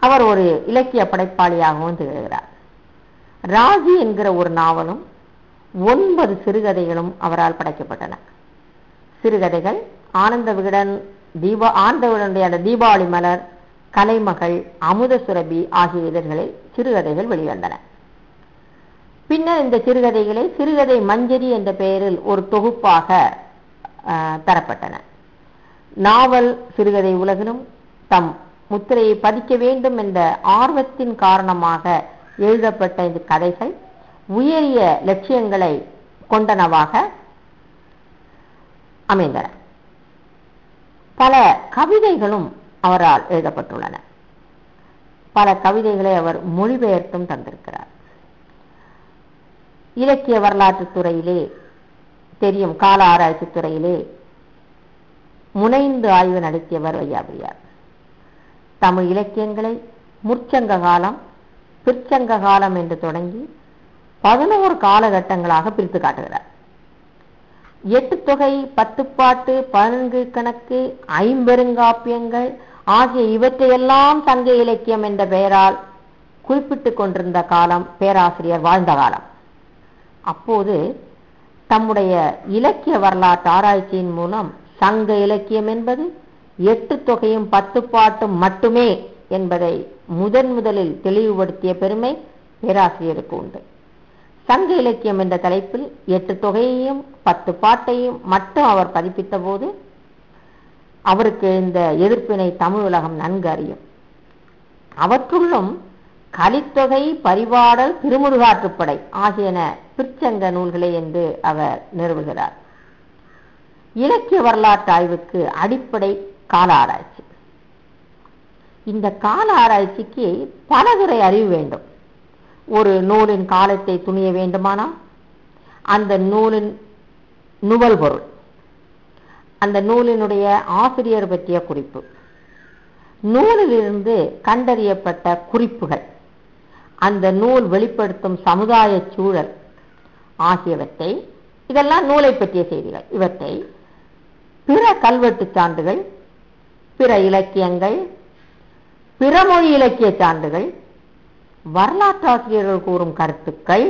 அவர் ஒரு இலக்கிய படைப்பாளியாகவும் திகழ்கிறார் ராஜி என்கிற ஒரு நாவலும் ஒன்பது சிறுகதைகளும் அவரால் படைக்கப்பட்டன சிறுகதைகள் ஆனந்த விகடன் தீபா ஆனந்த விகடனுடைய அந்த தீபாவளி மலர் கலைமகள் அமுத சுரபி ஆகிய இதழ்களில் சிறுகதைகள் வெளிவந்தன பின்னர் இந்த சிறுகதைகளை சிறுகதை மஞ்சரி என்ற பெயரில் ஒரு தொகுப்பாக ஆஹ், தரப்பட்டன நாவல் சிறுகதை உலகிலும் தம் முத்திரையை பதிக்க வேண்டும் என்ற ஆர்வத்தின் காரணமாக எழுதப்பட்ட இந்த கதைகள் உயரிய லட்சியங்களை கொண்டனவாக அமைந்தன பல கவிதைகளும் அவரால் எழுதப்பட்டுள்ளன பல கவிதைகளை அவர் மொழிபெயர்த்தும் தந்திருக்கிறார் இலக்கிய வரலாற்று துறையிலே தெரியும் கால ஆராய்ச்சி துறையிலே முனைந்து ஆய்வு நடத்தியவர் வையாபுரியார் தமிழ் இலக்கியங்களை முற்சங்க காலம் பிற்சங்க காலம் என்று தொடங்கி பதினோரு காலகட்டங்களாக பிரித்து காட்டுகிறார் எட்டு தொகை பத்துப்பாட்டு பதினொன்று கணக்கு ஐம்பெருங்காப்பியங்கள் ஆகிய இவற்றையெல்லாம் சங்க இலக்கியம் என்ற பெயரால் குறிப்பிட்டுக் கொண்டிருந்த காலம் பேராசிரியர் வாழ்ந்த காலம் அப்போது தம்முடைய இலக்கிய வரலாற்று ஆராய்ச்சியின் மூலம் சங்க இலக்கியம் என்பது எட்டு தொகையும் பத்து பாட்டும் மட்டுமே என்பதை முதன் முதலில் தெளிவுபடுத்திய பெருமை பேராசிரியருக்கு உண்டு சங்க இலக்கியம் என்ற தலைப்பில் எட்டு தொகையையும் பத்து பாட்டையும் மட்டும் அவர் பதிப்பித்த போது அவருக்கு இந்த எதிர்ப்பினை தமிழ் உலகம் நன்கு அறியும் அவற்றுள்ளும் கலித்தொகை பரிபாடல் திருமுருகாற்றுப்படை ஆகியன பிற்சங்க நூல்களே என்று அவர் நிறுவுகிறார் இலக்கிய வரலாற்று ஆய்வுக்கு அடிப்படை கால ஆராய்ச்சி இந்த கால ஆராய்ச்சிக்கு பலதுறை அறிவு வேண்டும் ஒரு நூலின் காலத்தை துணிய வேண்டுமானால் அந்த நூலின் நுவல் பொருள் அந்த நூலினுடைய ஆசிரியர் பற்றிய குறிப்பு நூலிலிருந்து கண்டறியப்பட்ட குறிப்புகள் அந்த நூல் வெளிப்படுத்தும் சமுதாய சூழல் ஆகியவற்றை இதெல்லாம் நூலை பற்றிய செய்திகள் இவற்றை பிற கல்வெட்டு சான்றுகள் பிற இலக்கியங்கள் பிற மொழி இலக்கிய சான்றுகள் வரலாற்றாசிரியர்கள் கூறும் கருத்துக்கள்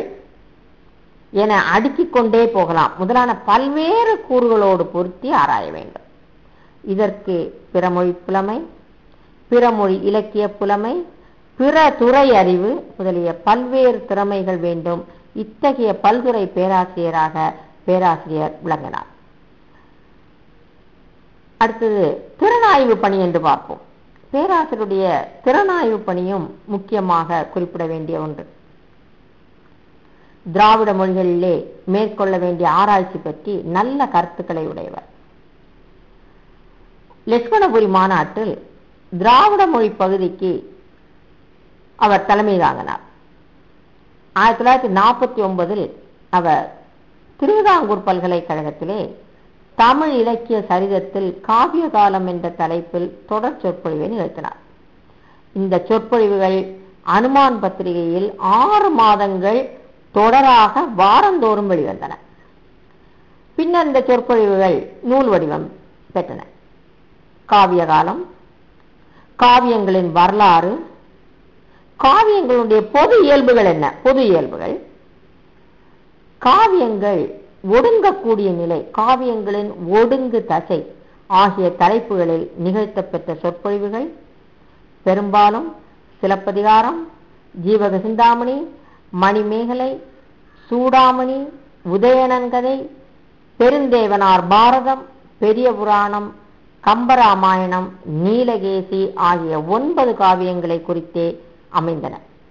என அடுக்கிக் கொண்டே போகலாம் முதலான பல்வேறு கூறுகளோடு பொருத்தி ஆராய வேண்டும் இதற்கு பிறமொழி புலமை பிறமொழி இலக்கிய புலமை பிற துறை அறிவு முதலிய பல்வேறு திறமைகள் வேண்டும் இத்தகைய பல்துறை பேராசிரியராக பேராசிரியர் விளங்கினார் அடுத்தது திறனாய்வு பணி என்று பார்ப்போம் பேராசிரியருடைய திறனாய்வு பணியும் முக்கியமாக குறிப்பிட வேண்டிய ஒன்று திராவிட மொழிகளிலே மேற்கொள்ள வேண்டிய ஆராய்ச்சி பற்றி நல்ல கருத்துக்களை உடையவர் லட்சுமணபுரி மாநாட்டில் திராவிட மொழி பகுதிக்கு அவர் தலைமை தாங்கினார் ஆயிரத்தி தொள்ளாயிரத்தி நாற்பத்தி ஒன்பதில் அவர் திருவிதாங்கூர் பல்கலைக்கழகத்திலே தமிழ் இலக்கிய சரிதத்தில் காவிய காலம் என்ற தலைப்பில் தொடர் சொற்பொழிவை நிகழ்த்தினார் இந்த சொற்பொழிவுகள் அனுமான் பத்திரிகையில் ஆறு மாதங்கள் தொடராக வாரந்தோறும் வெளிவந்தன பின்னர் இந்த சொற்பொழிவுகள் நூல் வடிவம் பெற்றன காவிய காலம் காவியங்களின் வரலாறு காவியங்களுடைய பொது இயல்புகள் என்ன பொது இயல்புகள் காவியங்கள் ஒடுங்கக்கூடிய நிலை காவியங்களின் ஒடுங்கு தசை ஆகிய தலைப்புகளில் நிகழ்த்தப்பெற்ற சொற்பொழிவுகள் பெரும்பாலும் சிலப்பதிகாரம் ஜீவக சிந்தாமணி மணிமேகலை சூடாமணி உதயணன் கதை பெருந்தேவனார் பாரதம் பெரிய புராணம் கம்பராமாயணம் நீலகேசி ஆகிய ஒன்பது காவியங்களை குறித்தே அமைந்தன